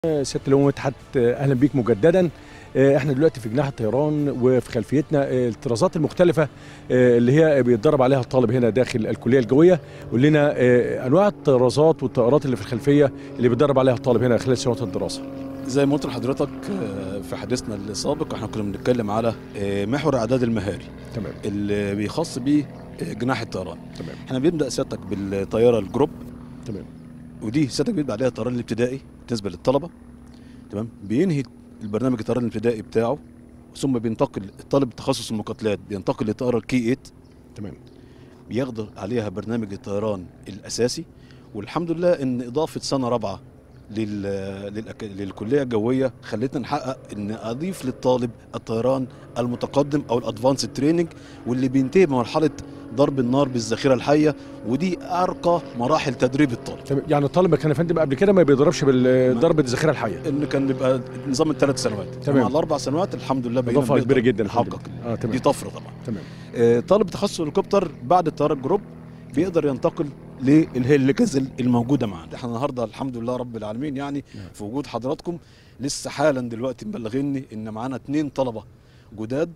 سياده الامم اتحاد اهلا بيك مجددا احنا دلوقتي في جناح الطيران وفي خلفيتنا الطرازات المختلفه اللي هي بيتدرب عليها الطالب هنا داخل الكليه الجويه قول لنا انواع الطرازات والطائرات اللي في الخلفيه اللي بيتدرب عليها الطالب هنا خلال سنوات الدراسه زي ما قلت لحضرتك في حديثنا السابق احنا كنا بنتكلم على محور اعداد المهاري تمام اللي بيخص بيه جناح الطيران تمام احنا بنبدا سيادتك بالطياره الجروب تمام ودي سيادتك بيبدا عليها الطيران الابتدائي بالنسبه للطلبه تمام بينهي البرنامج الطيران الابتدائي بتاعه ثم بينتقل الطالب تخصص المقاتلات بينتقل للطائره الكي 8 تمام بياخد عليها برنامج الطيران الاساسي والحمد لله ان اضافه سنه رابعه لل... للأك... للكليه الجويه خلتنا نحقق ان اضيف للطالب الطيران المتقدم او الادفانس تريننج واللي بينتهي بمرحله ضرب النار بالذخيره الحيه ودي ارقى مراحل تدريب الطالب تمام يعني الطالب كان يا فندم قبل كده ما بيضربش بالضرب الذخيره الحيه ان كان بيبقى نظام الثلاث سنوات تمام. مع الاربع سنوات الحمد لله بقينا اضافه بنقدر كبيره جدا نحقق اه تمام دي طفره طبعا تمام آه، طالب تخصص الهليكوبتر بعد الطياره الجروب بيقدر ينتقل للهليكز الموجوده معانا احنا النهارده الحمد لله رب العالمين يعني نعم. في وجود حضراتكم لسه حالا دلوقتي مبلغيني ان معانا اتنين طلبه جداد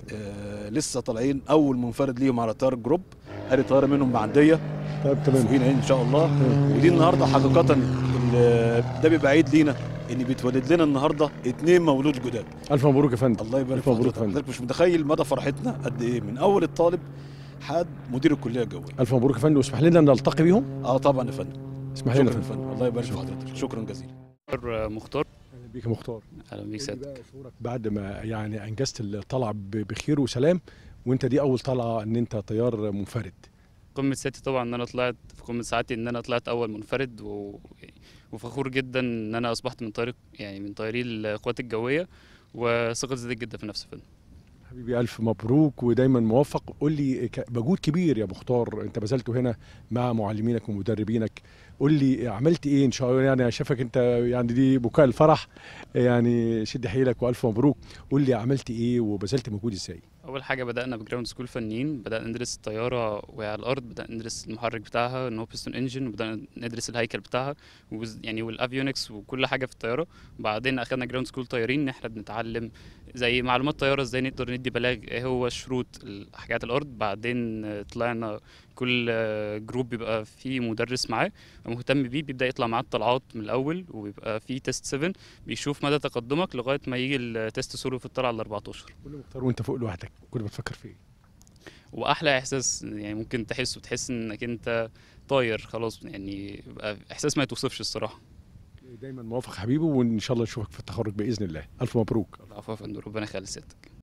آه لسه طالعين اول منفرد ليهم على طياره الجروب ادي طياره منهم معديه طيب تمام فوقينا ان شاء الله تمام. ودي النهارده حقيقه ال- ده بيبقى عيد لينا ان بيتولد لنا النهارده اتنين مولود جداد الف مبروك يا فندم الله يبارك ألف في مبروك حضرتك يا فندم. حضرتك مش متخيل مدى فرحتنا قد ايه من اول الطالب حد مدير الكليه الجويه الف مبروك يا فندم واسمح لنا نلتقي بيهم اه طبعا يا فندم اسمح لنا يا شكرا يا فندم فندم الله يبارك في حضرتك شكرا جزيلا مختار مختار اهلا بيك يا مختار اهلا بيك قول لي سيادتك بقى شعورك بعد ما يعني انجزت الطلعه ب- بخير وسلام وانت دي اول طلعه ان انت طيار منفرد قمه سيادتي طبعا ان انا طلعت في قمه سعادتي ان انا طلعت اول منفرد و... وفخور جدا ان انا اصبحت من طريق يعني من طياري القوات الجويه وثقتي زادت جدا في نفسي فندم حبيبي الف مبروك ودايما موفق قول لي ك- مجهود كبير يا مختار انت بذلته هنا مع معلمينك ومدربينك قول لي عملت ايه ان شاء الله يعني أنا شايفك انت يعني دي بكاء الفرح يعني شد حيلك والف مبروك قول لي عملت ايه وبذلت مجهود ازاي اول حاجه بدانا بجراوند سكول فنيين بدانا ندرس الطياره وهي على الارض بدانا ندرس المحرك بتاعها ان هو بيستون انجن وبدانا ندرس الهيكل بتاعها وز- يعني والافيونكس وكل حاجه في الطياره بعدين اخدنا جراوند سكول طيارين ان احنا بنتعلم زي معلومات طياره ازاي نقدر ندي بلاغ ايه هو شروط ال- حاجات الارض بعدين آه، طلعنا كل آه، جروب بيبقى فيه مدرس معاه مهتم بيه بيبدا يطلع معاه الطلعات من الاول وبيبقى فيه تيست 7 بيشوف مدى تقدمك لغايه ما يجي التيست سولو في الطلعه ال 14 قول لي مختار وانت فوق لوحدك كنت بتفكر في ايه واحلى احساس يعني ممكن تحسه تحس انك انت طاير خلاص يعني بقى احساس ما يتوصفش الصراحه دايما موفق حبيبي وان شاء الله نشوفك في التخرج باذن الله الف مبروك العفو يا فندم ربنا يخلي سيادتك